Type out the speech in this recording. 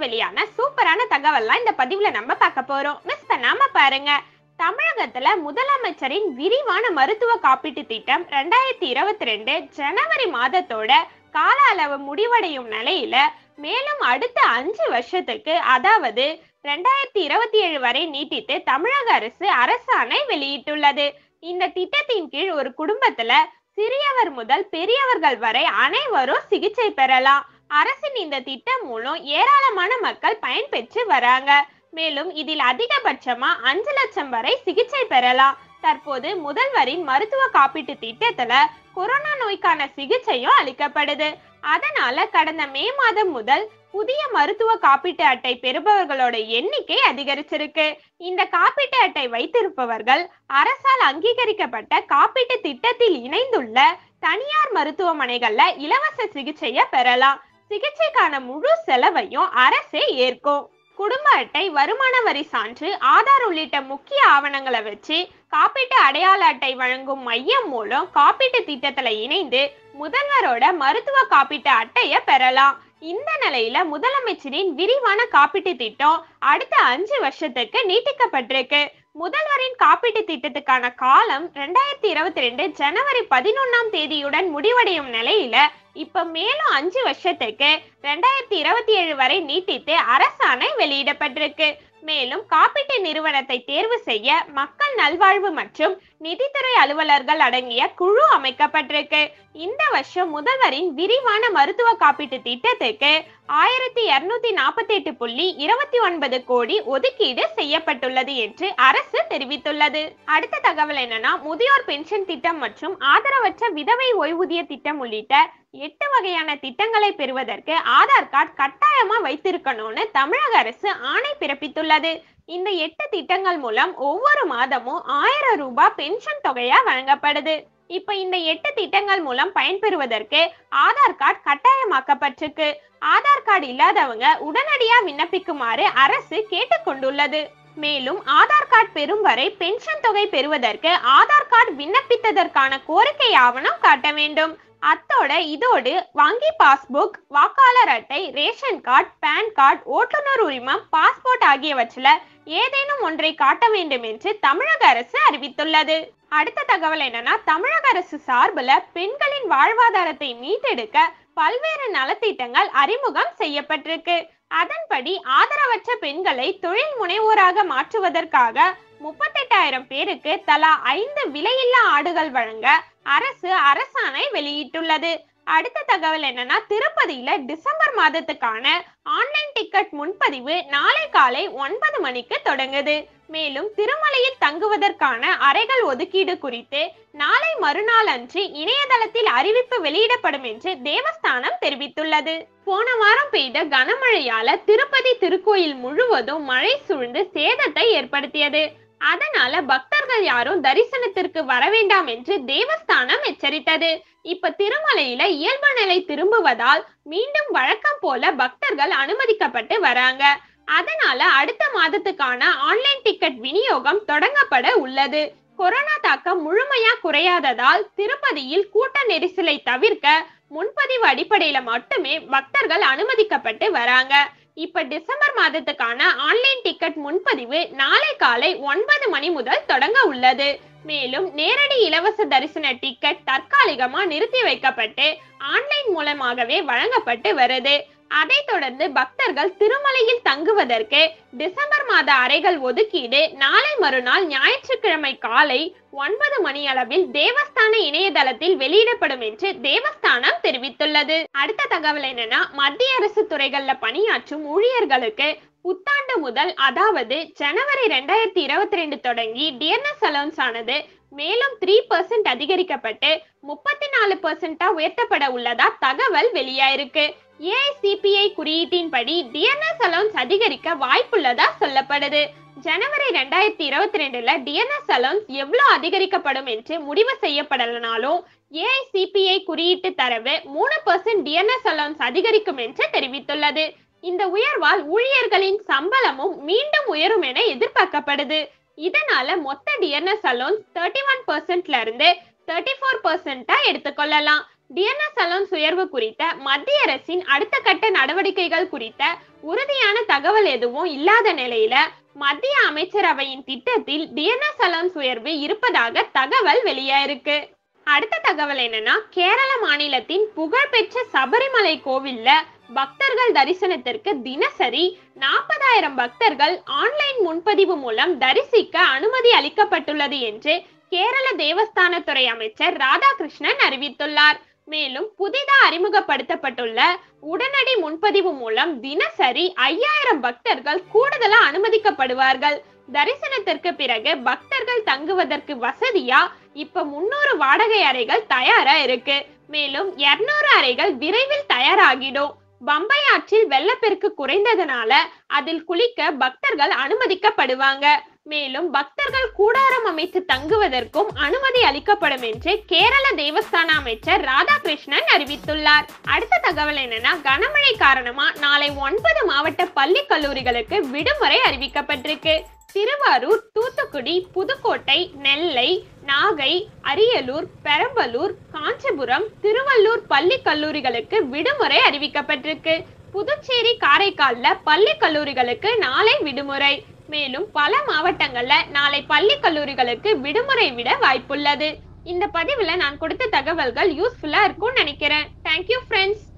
வெளியான சூப்பரான தகவல்லாம் இந்த பதிவுல நம்ம பார்க்க போறோம் மிஸ் பண்ணாம பாருங்க தமிழகத்துல முதலமைச்சரின் விரிவான மருத்துவ காப்பீட்டு திட்டம் ரெண்டாயிரத்தி இருபத்தி ரெண்டு ஜனவரி மாதத்தோட கால அளவு முடிவடையும் நிலையில மேலும் அடுத்த அஞ்சு வருஷத்துக்கு அதாவது ரெண்டாயிரத்தி இருபத்தி ஏழு வரை நீட்டித்து தமிழக அரசு அரசாணை வெளியிட்டுள்ளது இந்த திட்டத்தின் கீழ் ஒரு குடும்பத்துல சிறியவர் முதல் பெரியவர்கள் வரை அனைவரும் சிகிச்சை பெறலாம் அரசின் இந்த திட்டம் மூலம் ஏராளமான மக்கள் பயன்பெற்று வராங்க மேலும் இதில் அதிகபட்சமா அஞ்சு லட்சம் வரை சிகிச்சை பெறலாம் தற்போது முதல்வரின் மருத்துவ காப்பீட்டு திட்டத்துல கொரோனா நோய்க்கான சிகிச்சையும் அளிக்கப்படுது அதனால கடந்த மே மாதம் முதல் புதிய மருத்துவ காப்பீட்டு அட்டை பெறுபவர்களோட எண்ணிக்கை அதிகரிச்சிருக்கு இந்த காப்பீட்டு அட்டை வைத்திருப்பவர்கள் அரசால் அங்கீகரிக்கப்பட்ட காப்பீட்டு திட்டத்தில் இணைந்துள்ள தனியார் மருத்துவமனைகள்ல இலவச சிகிச்சைய பெறலாம் சிகிச்சைக்கான முழு செலவையும் அரசே ஏற்கும் குடும்ப அட்டை வருமான வரி சான்று ஆதார் உள்ளிட்ட முக்கிய ஆவணங்களை வச்சு காப்பீட்டு அடையாள அட்டை வழங்கும் மையம் மூலம் காப்பீட்டு திட்டத்துல இணைந்து முதல்வரோட மருத்துவ காப்பீட்டு அட்டைய பெறலாம் இந்த நிலையில முதலமைச்சரின் விரிவான காப்பீட்டு திட்டம் அடுத்த அஞ்சு வருஷத்துக்கு நீட்டிக்கப்பட்டிருக்கு முதல்வரின் காப்பீட்டு திட்டத்துக்கான காலம் ரெண்டாயிரத்தி இருபத்தி ரெண்டு ஜனவரி பதினொன்னாம் தேதியுடன் முடிவடையும் நிலையில இப்ப மேலும் அஞ்சு வருஷத்துக்கு ரெண்டாயிரத்தி இருபத்தி ஏழு வரை நீட்டித்து அரசாணை வெளியிடப்பட்டிருக்கு மேலும் காப்பீட்டு நிறுவனத்தை தேர்வு செய்ய மக்கள் நல்வாழ்வு மற்றும் நிதித்துறை அலுவலர்கள் அடங்கிய குழு அமைக்கப்பட்டிருக்கு இந்த வருஷம் முதல்வரின் விரிவான மருத்துவ காப்பீட்டு திட்டத்துக்கு ஆயிரத்தி இருநூத்தி நாற்பத்தி எட்டு புள்ளி இருபத்தி ஒன்பது கோடி ஒதுக்கீடு செய்யப்பட்டுள்ளது என்று அரசு தெரிவித்துள்ளது அடுத்த தகவல் என்னன்னா முதியோர் பென்ஷன் திட்டம் மற்றும் ஆதரவற்ற விதவை ஓய்வூதிய திட்டம் உள்ளிட்ட எட்டு வகையான திட்டங்களை பெறுவதற்கு ஆதார் கார்டு கட்டாயமா வைத்திருக்கணும்னு தமிழக அரசு ஆணை பிறப்பித்துள்ளது இந்த எட்டு திட்டங்கள் மூலம் ஒவ்வொரு மாதமும் ஆயிரம் ரூபாய் பென்ஷன் தொகையா வழங்கப்படுது இப்ப இந்த எட்டு திட்டங்கள் மூலம் பயன்பெறுவதற்கு ஆதார் கார்டு கட்டாயமாக்கப்பட்டிருக்கு ஆதார் கார்டு இல்லாதவங்க உடனடியா விண்ணப்பிக்குமாறு அரசு கேட்டுக்கொண்டுள்ளது மேலும் ஆதார் கார்டு பெறும் வரை பென்ஷன் தொகை பெறுவதற்கு ஆதார் கார்டு விண்ணப்பித்ததற்கான கோரிக்கை ஆவணம் காட்ட வேண்டும் அத்தோட இதோடு வங்கி பாஸ்புக் வாக்காளர் அட்டை ரேஷன் கார்டு பேன் கார்டு ஓட்டுநர் உரிமம் பாஸ்போர்ட் ஆகியவற்றில் ஏதேனும் ஒன்றை காட்ட வேண்டும் என்று தமிழக அரசு அறிவித்துள்ளது அடுத்த தகவல் என்னன்னா தமிழக அரசு சார்பில் பெண்களின் வாழ்வாதாரத்தை மீட்டெடுக்க பல்வேறு நலத்திட்டங்கள் அறிமுகம் செய்யப்பட்டிருக்கு அதன்படி ஆதரவற்ற பெண்களை தொழில் முனைவோராக மாற்றுவதற்காக முப்பத்தெட்டாயிரம் பேருக்கு தலா ஐந்து விலையில்லா ஆடுகள் வழங்க அரசு அரசாணை வெளியிட்டுள்ளது அடுத்த தகவல் என்னன்னா திருப்பதியில டிசம்பர் மாதத்துக்கான ஆன்லைன் டிக்கெட் முன்பதிவு நாளை காலை ஒன்பது மணிக்கு தொடங்குது மேலும் திருமலையில் தங்குவதற்கான அறைகள் ஒதுக்கீடு குறித்து நாளை மறுநாள் அன்று இணையதளத்தில் அறிவிப்பு வெளியிடப்படும் என்று தேவஸ்தானம் தெரிவித்துள்ளது போன வாரம் பெய்த கனமழையால திருப்பதி திருக்கோயில் முழுவதும் மழை சூழ்ந்து சேதத்தை ஏற்படுத்தியது அதனால பக்தர்கள் யாரும் தரிசனத்திற்கு வர வேண்டாம் என்று தேவஸ்தானம் எச்சரித்தது இப்ப திருமலையில இயல்பு நிலை திரும்புவதால் மீண்டும் வழக்கம் போல பக்தர்கள் அனுமதிக்கப்பட்டு வராங்க அதனால அடுத்த மாதத்துக்கான ஆன்லைன் டிக்கெட் விநியோகம் தொடங்கப்பட உள்ளது கொரோனா தாக்கம் முழுமையா குறையாததால் திருப்பதியில் கூட்ட நெரிசலை தவிர்க்க முன்பதிவு அடிப்படையில மட்டுமே பக்தர்கள் அனுமதிக்கப்பட்டு வராங்க இப்ப டிசம்பர் மாதத்துக்கான ஆன்லைன் டிக்கெட் முன்பதிவு நாளை காலை ஒன்பது மணி முதல் தொடங்க உள்ளது மேலும் நேரடி இலவச தரிசன டிக்கெட் தற்காலிகமா நிறுத்தி வைக்கப்பட்டு ஆன்லைன் மூலமாகவே வழங்கப்பட்டு வருது அதைத் தொடர்ந்து பக்தர்கள் திருமலையில் தங்குவதற்கு டிசம்பர் மாத அறைகள் ஒதுக்கீடு நாளை மறுநாள் ஞாயிற்றுக்கிழமை காலை ஒன்பது மணி அளவில் தேவஸ்தான இணையதளத்தில் வெளியிடப்படும் என்று தேவஸ்தானம் தெரிவித்துள்ளது அடுத்த தகவல் என்னன்னா மத்திய அரசு துறைகள்ல பணியாற்றும் ஊழியர்களுக்கு புத்தாண்டு முதல் அதாவது ஜனவரி ரெண்டாயிரத்தி இருபத்தி ரெண்டு தொடங்கி டிஎன்எஸ் அலவுன்ஸ் ஆனது மேலும் த்ரீ பர்சன்ட் அதிகரிக்கப்பட்டு முப்பத்தி நாலு பர்சன்டா உயர்த்தப்பட உள்ளதா தகவல் வெளியாயிருக்கு ஏஐசிபிஐ குறியீட்டின்படி டிஎன்எஸ் அலவுன்ஸ் அதிகரிக்க வாய்ப்புள்ளதா சொல்லப்படுது ஜனவரி ரெண்டாயிரத்தி இருபத்தி ரெண்டுல டிஎன்எஸ் அலவுன்ஸ் எவ்வளவு அதிகரிக்கப்படும் என்று முடிவு செய்யப்படலனாலும் ஏஐசிபிஐ குறியீட்டு தரவு மூணு பர்சன்ட் டிஎன்எஸ் அலவுன்ஸ் அதிகரிக்கும் என்று தெரிவித்துள்ளது இந்த உயர்வால் ஊழியர்களின் சம்பளமும் மீண்டும் உயரும் என எதிர்பார்க்கப்படுது இதனால மொத்த டிஎன்எஸ் அலோன்ஸ் தேர்ட்டி ஒன் பர்சன்ட்ல இருந்து தேர்ட்டி ஃபோர் பர்சன்டா எடுத்துக்கொள்ளலாம் டிஎன்எஸ் அலோன்ஸ் உயர்வு குறித்த மத்திய அரசின் அடுத்த கட்ட நடவடிக்கைகள் குறித்த உறுதியான தகவல் எதுவும் இல்லாத நிலையில மத்திய அமைச்சரவையின் திட்டத்தில் டிஎன்எஸ் அலோன்ஸ் உயர்வு இருப்பதாக தகவல் வெளியாயிருக்கு அடுத்த தகவல் என்னன்னா கேரள மாநிலத்தின் புகழ்பெற்ற சபரிமலை கோவில்ல பக்தர்கள் தரிசனத்திற்கு தினசரி நாற்பதாயிரம் பக்தர்கள் ஆன்லைன் முன்பதிவு மூலம் தரிசிக்க அனுமதி அளிக்கப்பட்டுள்ளது என்று கேரள தேவஸ்தானத்துறை அமைச்சர் ராதாகிருஷ்ணன் அறிவித்துள்ளார் மேலும் புதிதாக அறிமுகப்படுத்தப்பட்டுள்ள உடனடி முன்பதிவு மூலம் தினசரி ஐயாயிரம் பக்தர்கள் கூடுதலா அனுமதிக்கப்படுவார்கள் தரிசனத்திற்கு பிறகு பக்தர்கள் தங்குவதற்கு வசதியா இப்ப முன்னூறு வாடகை அறைகள் தயாரா இருக்கு மேலும் 200 அறைகள் விரைவில் தயாராகிடும் பம்பை ஆற்றில் வெள்ளப்பெருக்கு குறைந்ததனால அதில் குளிக்க பக்தர்கள் அனுமதிக்கப்படுவாங்க மேலும் பக்தர்கள் கூடாரம் அமைத்து தங்குவதற்கும் அனுமதி அளிக்கப்படும் என்று கேரள தேவஸ்தான அமைச்சர் ராதாகிருஷ்ணன் அறிவித்துள்ளார் அடுத்த தகவல் என்னன்னா கனமழை காரணமா நாளை ஒன்பது மாவட்ட பள்ளி கல்லூரிகளுக்கு விடுமுறை அறிவிக்கப்பட்டிருக்கு திருவாரூர் தூத்துக்குடி புதுக்கோட்டை நெல்லை நாகை அரியலூர் பெரம்பலூர் காஞ்சிபுரம் திருவள்ளூர் பள்ளி கல்லூரிகளுக்கு விடுமுறை அறிவிக்கப்பட்டிருக்கு புதுச்சேரி காரைக்கால்ல பள்ளி கல்லூரிகளுக்கு நாளை விடுமுறை மேலும் பல மாவட்டங்கள்ல நாளை பள்ளி கல்லூரிகளுக்கு விடுமுறை விட வாய்ப்புள்ளது இந்த பதிவுல நான் கொடுத்த தகவல்கள் யூஸ்ஃபுல்லா இருக்கும்னு நினைக்கிறேன் தேங்க்யூ ஃப்ரெண்ட்ஸ்